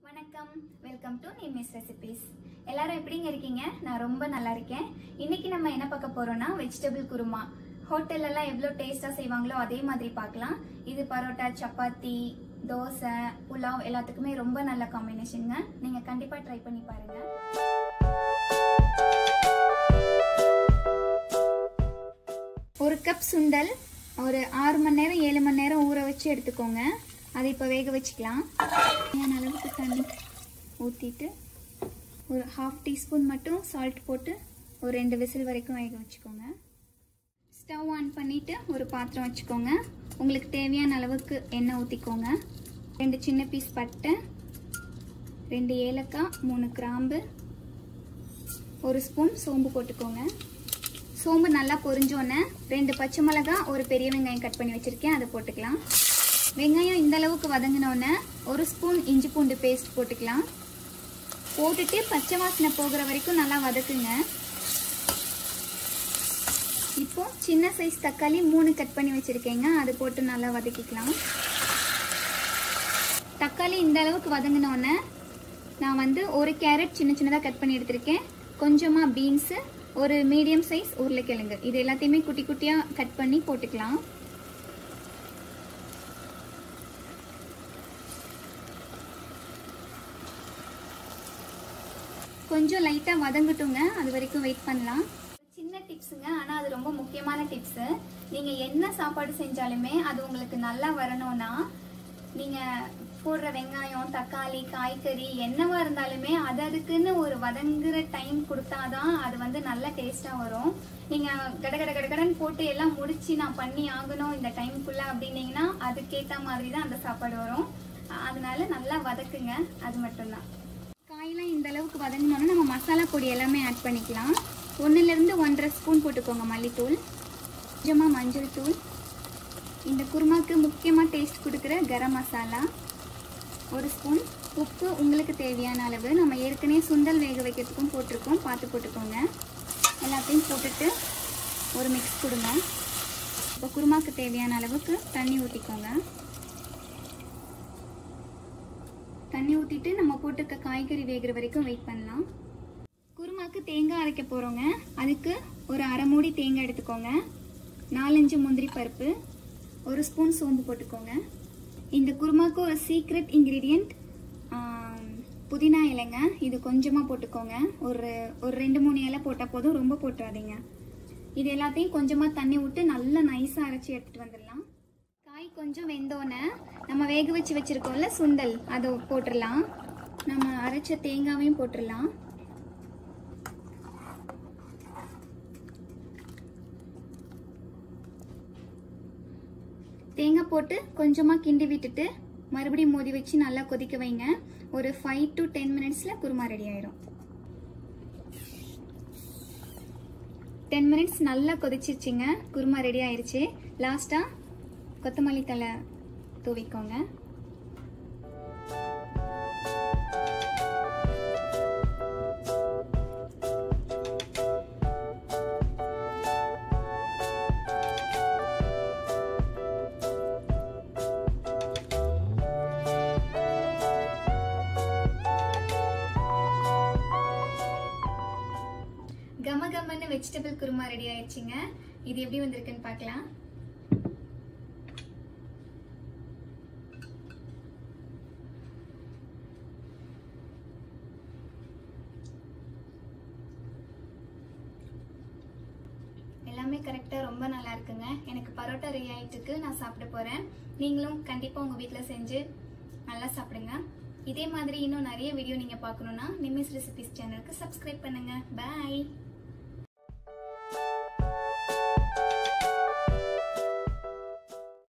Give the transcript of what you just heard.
வணக்கம் welcome to நிமிஸ் recipes எல்லாரும் எப்படிங்க இருக்கீங்க நான் ரொம்ப நல்லா இருக்கேன் இன்னைக்கு நம்ம என்ன பார்க்க போறோம்னா வெஜிடபிள் குருமா ஹோட்டல்ல எல்லாம் எவ்வளோ டேஸ்டா செய்வாங்களோ அதே மாதிரி பார்க்கலாம் இது பரோட்டா சப்பாத்தி தோசை புலாவ் எல்லாத்துக்குமே ரொம்ப நல்ல காம்பினேஷனுங்க நீங்க கண்டிப்பா ட்ரை பண்ணி பாருங்க ஒரு கப் சுண்டல் ஒரு ஆறு மணி நேரம் ஏழு மணி நேரம் ஊற வச்சு எடுத்துக்கோங்க அதை இப்போ வேக வச்சுக்கலாம் தேவையான அளவுக்கு தண்ணி ஊற்றிட்டு ஒரு ஹாஃப் டீஸ்பூன் மட்டும் சால்ட் போட்டு ஒரு ரெண்டு விசில் வரைக்கும் வேக வச்சுக்கோங்க ஸ்டவ் ஆன் பண்ணிவிட்டு ஒரு பாத்திரம் வச்சுக்கோங்க உங்களுக்கு தேவையான அளவுக்கு எண்ணெய் ஊற்றிக்கோங்க ரெண்டு சின்ன பீஸ் பட்டை ரெண்டு ஏலக்காய் மூணு கிராம்பு ஒரு ஸ்பூன் சோம்பு போட்டுக்கோங்க சோம்பு நல்லா பொரிஞ்சோன்னே ரெண்டு பச்சை மிளகா ஒரு பெரிய வெங்காயம் கட் பண்ணி வச்சுருக்கேன் அதை போட்டுக்கலாம் வெங்காயம் இந்த அளவுக்கு வதங்கினோன்னே ஒரு ஸ்பூன் இஞ்சி பூண்டு பேஸ்ட் போட்டுக்கலாம் போட்டுட்டு பச்சை வாசனை போகிற வரைக்கும் நல்லா வதக்குங்க இப்போ சின்ன சைஸ் தக்காளி மூணு கட் பண்ணி வச்சுருக்கேங்க அதை போட்டு நல்லா வதக்கிக்கலாம் தக்காளி இந்த அளவுக்கு வதங்கினோன்னே நான் வந்து ஒரு கேரட் சின்ன சின்னதாக கட் பண்ணி எடுத்திருக்கேன் கொஞ்சமாக பீன்ஸு ஒரு மீடியம் சைஸ் உருளைக்கிழங்கு இது எல்லாத்தையுமே குட்டி குட்டியாக கட் பண்ணி போட்டுக்கலாம் கொஞ்சம் லைட்டாக வதங்கட்டுங்க அது வரைக்கும் வெயிட் பண்ணலாம் சின்ன டிப்ஸுங்க ஆனால் அது ரொம்ப முக்கியமான டிப்ஸு நீங்கள் என்ன சாப்பாடு செஞ்சாலுமே அது உங்களுக்கு நல்லா வரணும்னா நீங்கள் போடுற வெங்காயம் தக்காளி காய்கறி என்னவா இருந்தாலுமே அது அதுக்குன்னு ஒரு வதங்குற டைம் கொடுத்தாதான் அது வந்து நல்ல டேஸ்ட்டாக வரும் நீங்கள் கட கட கடகடன்னு போட்டு எல்லாம் முடிச்சு நான் பண்ணி ஆகணும் இந்த டைமுக்குள்ளே அப்படின்னீங்கன்னா அதுக்கேற்ற மாதிரி தான் அந்த சாப்பாடு வரும் அதனால நல்லா வதக்குங்க அது மட்டும்தான் காயெல்லாம் இந்த அளவுக்கு வதங்கினோன்னா நம்ம மசாலா பொடி எல்லாமே ஆட் பண்ணிக்கலாம் ஒன்றுலேருந்து ஒன்றரை ஸ்பூன் போட்டுக்கோங்க மல்லித்தூள் கொஞ்சமாக மஞ்சள் தூள் இந்த குருமாக்கு முக்கியமாக டேஸ்ட் கொடுக்குற கரம் மசாலா ஒரு ஸ்பூன் உப்பு உங்களுக்கு தேவையான அளவு நம்ம ஏற்கனவே சுண்டல் வேக வைக்கிறதுக்கும் போட்டிருக்கோம் பார்த்து போட்டுக்கோங்க எல்லாத்தையும் போட்டுட்டு ஒரு மிக்ஸ் கொடுங்க இப்போ குருமாக்கு தேவையான அளவுக்கு தண்ணி ஊற்றிக்கோங்க தண்ணி ஊற்றிட்டு நம்ம போட்டிருக்க காய்கறி வேகிற வரைக்கும் வெயிட் பண்ணலாம் குருமாக்கு தேங்காய் அரைக்க போகிறோங்க அதுக்கு ஒரு அரை மூடி தேங்காய் எடுத்துக்கோங்க நாலஞ்சு முந்திரி பருப்பு ஒரு ஸ்பூன் சோம்பு போட்டுக்கோங்க இந்த குருமாக்கு ஒரு சீக்ரெட் இன்க்ரீடியண்ட் புதினா இலைங்க இது கொஞ்சமாக போட்டுக்கோங்க ஒரு ஒரு ரெண்டு மூணு இலை போட்டால் போதும் ரொம்ப போட்டுறாதீங்க இது எல்லாத்தையும் கொஞ்சமாக தண்ணி விட்டு நல்லா நைஸாக அரைச்சி எடுத்துகிட்டு வந்துடலாம் காய் கொஞ்சம் வெந்தோன்னே நம்ம வேக வச்சு வச்சுருக்கோம்ல சுண்டல் அதை போட்டுடலாம் நம்ம அரைச்ச தேங்காவையும் போட்டுடலாம் தேங்காய் போட்டு கொஞ்சமாக கிண்டி விட்டுட்டு மறுபடியும் மோதி வச்சு நல்லா கொதிக்க வைங்க ஒரு ஃபைவ் டு டென் மினிட்ஸில் குருமா ரெடி ஆயிடும் டென் மினிட்ஸ் நல்லா கொதிச்சிருச்சுங்க குருமா ரெடி ஆயிருச்சு லாஸ்ட்டாக கொத்தமல்லி தலை தூவிக்கோங்க கம கமன்னு வெஜிடபிள் குருமா ரெடி ஆயிடுச்சுங்க இது எப்படி வந்திருக்குன்னு பார்க்கலாம் எல்லாமே கரெக்டாக ரொம்ப நல்லா இருக்குங்க எனக்கு பரோட்டா ரெடி ஆயிட்டுக்கு நான் சாப்பிட போகிறேன் நீங்களும் கண்டிப்பாக உங்கள் வீட்டில் செஞ்சு நல்லா சாப்பிடுங்க இதே மாதிரி இன்னும் நிறைய வீடியோ நீங்கள் பார்க்கணுன்னா நிமிஸ் ரெசிபிஸ் சேனலுக்கு சப்ஸ்கிரைப் பண்ணுங்கள் பாய்